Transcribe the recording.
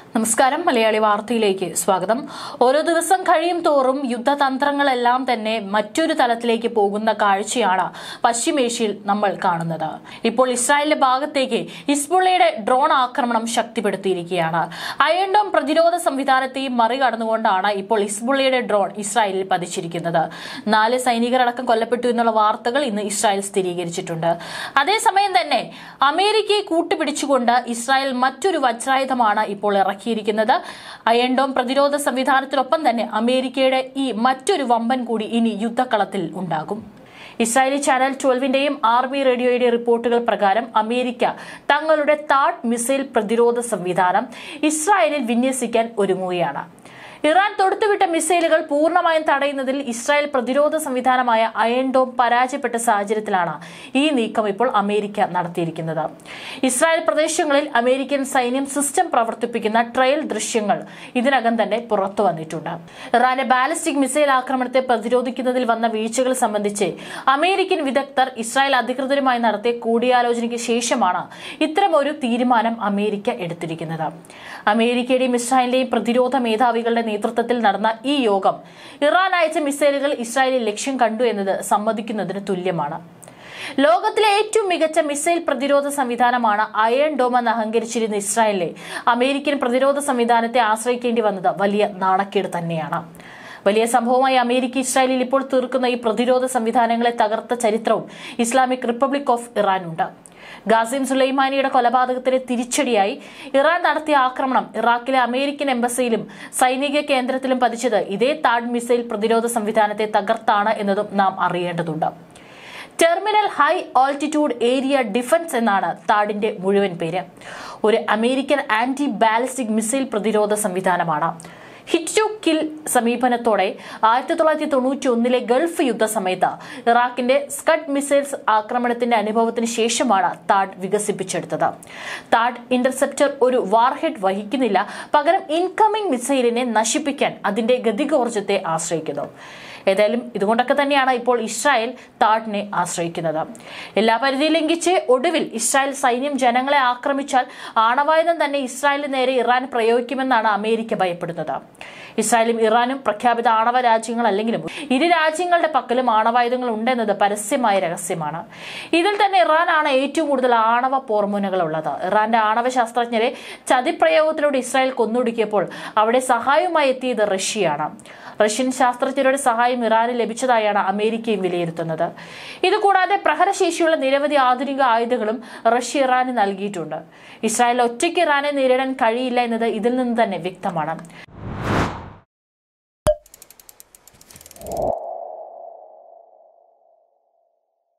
നമസ്കാരം മലയാളി വാർത്തയിലേക്ക് സ്വാഗതം ഓരോ ദിവസം കഴിയും തോറും യുദ്ധതന്ത്രങ്ങളെല്ലാം തന്നെ മറ്റൊരു തലത്തിലേക്ക് പോകുന്ന കാഴ്ചയാണ് പശ്ചിമേഷ്യയിൽ നമ്മൾ കാണുന്നത് ഇപ്പോൾ ഇസ്രായേലിന്റെ ഭാഗത്തേക്ക് ഹിസ്ബുള്ളയുടെ ഡ്രോൺ ആക്രമണം ശക്തിപ്പെടുത്തിയിരിക്കുകയാണ് അയൺഡോം പ്രതിരോധ സംവിധാനത്തെയും മറികടന്നുകൊണ്ടാണ് ഇപ്പോൾ ഹിസ്ബുള്ളയുടെ ഡ്രോൺ ഇസ്രായേലിൽ പതിച്ചിരിക്കുന്നത് നാല് സൈനികരടക്കം കൊല്ലപ്പെട്ടു എന്നുള്ള വാർത്തകൾ ഇന്ന് ഇസ്രായേൽ സ്ഥിരീകരിച്ചിട്ടുണ്ട് അതേസമയം തന്നെ അമേരിക്കയെ കൂട്ടുപിടിച്ചുകൊണ്ട് ഇസ്രായേൽ മറ്റൊരു വജ്രായുധമാണ് ഇപ്പോൾ ഇറക്കിയിരിക്കുന്നത് അയൺഡോം പ്രതിരോധ സംവിധാനത്തിനൊപ്പം തന്നെ അമേരിക്കയുടെ ഈ മറ്റൊരു വമ്പൻ കൂടി ഇനി യുദ്ധക്കളത്തിൽ ഉണ്ടാകും ഇസ്രായേലി ചാനൽ ട്വൽവിന്റെയും ആർമി റേഡിയോയുടെ റിപ്പോർട്ടുകൾ പ്രകാരം അമേരിക്ക തങ്ങളുടെ താഡ് മിസൈൽ പ്രതിരോധ സംവിധാനം ഇസ്രായേലിൽ വിന്യസിക്കാൻ ഒരുങ്ങുകയാണ് ഇറാൻ തൊടുത്തുവിട്ട മിസൈലുകൾ പൂർണ്ണമായും തടയുന്നതിൽ ഇസ്രായേൽ പ്രതിരോധ സംവിധാനമായ അയൺ ഡോം പരാജയപ്പെട്ട സാഹചര്യത്തിലാണ് ഈ നീക്കം ഇപ്പോൾ അമേരിക്ക നടത്തിയിരിക്കുന്നത് ഇസ്രായേൽ പ്രദേശങ്ങളിൽ അമേരിക്കൻ സൈന്യം സിസ്റ്റം പ്രവർത്തിപ്പിക്കുന്ന ട്രയൽ ദൃശ്യങ്ങൾ ഇതിനകം തന്നെ പുറത്തു വന്നിട്ടുണ്ട് ഇറാന്റെ ബാലിസ്റ്റിക് മിസൈൽ ആക്രമണത്തെ പ്രതിരോധിക്കുന്നതിൽ വന്ന വീഴ്ചകൾ സംബന്ധിച്ച് അമേരിക്കൻ വിദഗ്ധർ ഇസ്രായേൽ അധികൃതരുമായി നടത്തിയ കൂടിയാലോചനയ്ക്ക് ശേഷമാണ് ഇത്തരമൊരു തീരുമാനം അമേരിക്ക എടുത്തിരിക്കുന്നത് അമേരിക്കയുടെയും ഇസ്രായേലിന്റെയും പ്രതിരോധ മേധാവികളുടെ നേതൃത്വത്തിൽ നടന്ന ഈ യോഗം ഇറാൻ അയച്ച മിസൈലുകൾ ഇസ്രായേലിൽ ലക്ഷ്യം കണ്ടു എന്നത് സമ്മതിക്കുന്നതിന് തുല്യമാണ് ലോകത്തിലെ ഏറ്റവും മികച്ച മിസൈൽ പ്രതിരോധ സംവിധാനമാണ് അയൺ ഡോം എന്ന് അഹങ്കരിച്ചിരുന്ന ഇസ്രായേലിലെ അമേരിക്കൻ പ്രതിരോധ സംവിധാനത്തെ ആശ്രയിക്കേണ്ടി വന്നത് വലിയ നാണക്കേട് തന്നെയാണ് വലിയ സംഭവമായി അമേരിക്ക ഇസ്രായേലിൽ ഇപ്പോൾ തീർക്കുന്ന ഈ പ്രതിരോധ സംവിധാനങ്ങളെ തകർത്ത ചരിത്രവും ഇസ്ലാമിക് റിപ്പബ്ലിക് ഓഫ് ഇറാനുണ്ട് ഗാസിം സുലൈമാനിയുടെ കൊലപാതകത്തിന് തിരിച്ചടിയായി ഇറാൻ നടത്തിയ ആക്രമണം ഇറാഖിലെ അമേരിക്കൻ എംബസിയിലും സൈനിക കേന്ദ്രത്തിലും പതിച്ചത് ഇതേ താഡ് മിസൈൽ പ്രതിരോധ സംവിധാനത്തെ തകർത്താണ് എന്നതും നാം അറിയേണ്ടതുണ്ട് terminal high altitude area defence എന്നാണ് താഡിന്റെ മുഴുവൻ പേര് ഒരു അമേരിക്കൻ ആന്റി ബാലിസ്റ്റിക് മിസൈൽ പ്രതിരോധ സംവിധാനമാണ് ഹിറ്റ് ടു കിൽ സമീപനത്തോടെ ആയിരത്തി തൊള്ളായിരത്തി തൊണ്ണൂറ്റി ഒന്നിലെ ഗൾഫ് യുദ്ധ സമയത്ത് ഇറാഖിന്റെ സ്കഡ് മിസൈൽസ് ആക്രമണത്തിന്റെ അനുഭവത്തിന് ശേഷമാണ് താഡ് വികസിപ്പിച്ചെടുത്തത് താഡ് ഇന്റർസെപ്റ്റർ ഒരു വാർഹെഡ് വഹിക്കുന്നില്ല പകരം ഇൻകമിംഗ് മിസൈലിനെ നശിപ്പിക്കാൻ അതിന്റെ ഗതികോർജത്തെ ആശ്രയിക്കുന്നു ഏതായാലും ഇതുകൊണ്ടൊക്കെ തന്നെയാണ് ഇപ്പോൾ ഇസ്രായേൽ താഡിനെ ആശ്രയിക്കുന്നത് എല്ലാ പരിധിയും ലംഘിച്ച് ഒടുവിൽ ഇസ്രായേൽ സൈന്യം ജനങ്ങളെ ആക്രമിച്ചാൽ ആണവായുധം തന്നെ ഇസ്രായേലിന് നേരെ ഇറാൻ പ്രയോഗിക്കുമെന്നാണ് അമേരിക്ക ഭയപ്പെടുന്നത് ഇസ്രായേലും ഇറാനും പ്രഖ്യാപിത ആണവ രാജ്യങ്ങളല്ലെങ്കിലും ഇരു രാജ്യങ്ങളുടെ പക്കലും ആണവായുധങ്ങൾ ഉണ്ടെന്നത് പരസ്യമായ രഹസ്യമാണ് ഇതിൽ തന്നെ ഇറാനാണ് ഏറ്റവും കൂടുതൽ ആണവ പോർമുനകൾ ഉള്ളത് ഇറാന്റെ ആണവ ശാസ്ത്രജ്ഞരെ ചതിപ്രയോഗത്തിലൂടെ ഇസ്രായേൽ കൊന്നൊടുക്കിയപ്പോൾ അവിടെ സഹായവുമായി എത്തിയത് റഷ്യയാണ് റഷ്യൻ ശാസ്ത്രജ്ഞരുടെ സഹായം ഇറാന് ലഭിച്ചതായാണ് അമേരിക്കയും വിലയിരുത്തുന്നത് ഇതുകൂടാതെ പ്രഹരശേഷിയുള്ള നിരവധി ആധുനിക ആയുധങ്ങളും റഷ്യ ഇറാന് നൽകിയിട്ടുണ്ട് ഇസ്രായേൽ ഒറ്റയ്ക്ക് ഇറാനെ നേരിടാൻ കഴിയില്ല എന്നത് ഇതിൽ നിന്ന് തന്നെ വ്യക്തമാണ്